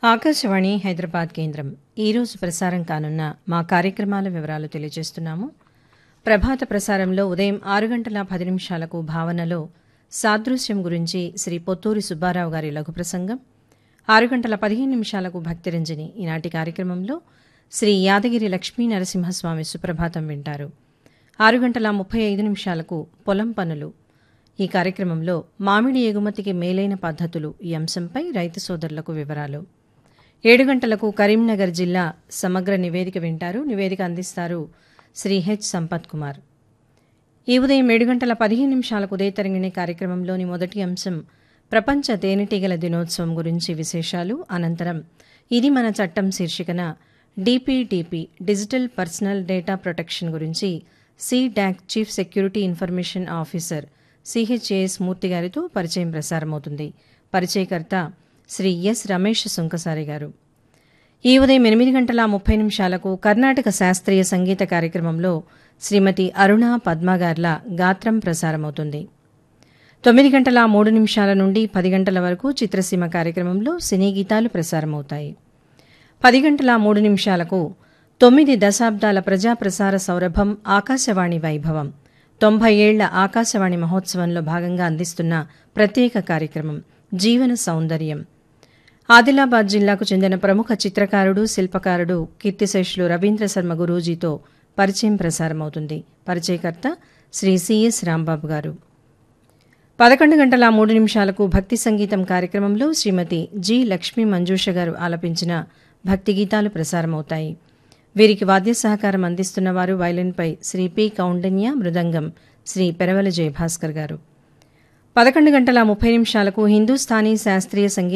ఆకాశవాణి హైదరాబాద్ కేంద్రం ఈరోజు ప్రసారం కానున్న మా కార్యక్రమాల వివరాలు తెలియజేస్తున్నాము ప్రభాత ప్రసారంలో ఉదయం ఆరు గంటల పది నిమిషాలకు భావనలో సాదృశ్యం గురించి శ్రీ పొత్తూరి సుబ్బారావు గారి లఘు ప్రసంగం ఆరు గంటల పదిహేను నిమిషాలకు భక్తిరంజని ఈనాటి కార్యక్రమంలో శ్రీ యాదగిరి లక్ష్మీ నరసింహస్వామి సుప్రభాతం వింటారు ఆరు గంటల ముప్పై ఐదు నిమిషాలకు పొలం పనులు ఈ కార్యక్రమంలో మామిడి ఎగుమతికి మేలైన పద్ధతులు ఈ అంశంపై రైతు సోదరులకు వివరాలు ఏడు గంటలకు కరీంనగర్ జిల్లా సమగ్ర నివేదిక వింటారు నివేదిక అందిస్తారు శ్రీ హెచ్ సంపత్ కుమార్ ఈ ఉదయం ఏడు గంటల పదిహేను నిమిషాలకు ఉదయతరంగిణి కార్యక్రమంలోని మొదటి అంశం ప్రపంచ తేనెటీగల దినోత్సవం గురించి విశేషాలు అనంతరం ఇది మన చట్టం శీర్షికన DPDP digital personal data protection గురించి CDAC chief security information officer CHAS Murthy గారితో పరిచయం ప్రసారమవుతుంది పరిచయకర్త శ్రీ ఎస్ రమేష్ సుంకసారి గారు ఈ ఉదయం ఎనిమిది గంటల ముప్పై నిమిషాలకు కర్ణాటక శాస్త్రీయ సంగీత కార్యక్రమంలో శ్రీమతి అరుణ పద్మగార్ల గాత్రం ప్రసారమవుతుంది తొమ్మిది గంటల మూడు నిమిషాల నుండి పది గంటల వరకు చిత్రసీమ కార్యక్రమంలో సినీ గీతాలు ప్రసారమవుతాయి పది గంటల మూడు నిమిషాలకు తొమ్మిది దశాబ్దాల ప్రజాప్రసార సౌరభం ఆకాశవాణి వైభవం తొంభై ఏళ్ల ఆకాశవాణి మహోత్సవంలో భాగంగా అందిస్తున్న ప్రత్యేక కార్యక్రమం జీవన సౌందర్యం ఆదిలాబాద్ జిల్లాకు చెందిన ప్రముఖ చిత్రకారుడు శిల్పకారుడు కీర్తిశేషులు రవీంద్ర శర్మ గురూజీతో పరిచయం ప్రసారమవుతుంది పరిచయకర్త శ్రీ సిఎస్ రాంబాబు గారు పదకొండు గంటల మూడు నిమిషాలకు భక్తి సంగీతం కార్యక్రమంలో శ్రీమతి జి లక్ష్మీ మంజూష గారు ఆలపించిన భక్తి గీతాలు ప్రసారమవుతాయి వీరికి వాద్య సహకారం అందిస్తున్న వారు వైలిన్పై శ్రీ పి కౌండన్య మృదంగం శ్రీ పెరవల జయభాస్కర్ గారు పదకొండు గంటల ముప్పై నిమిషాలకు హిందూస్థానీ శాస్త్రీయ సంగీత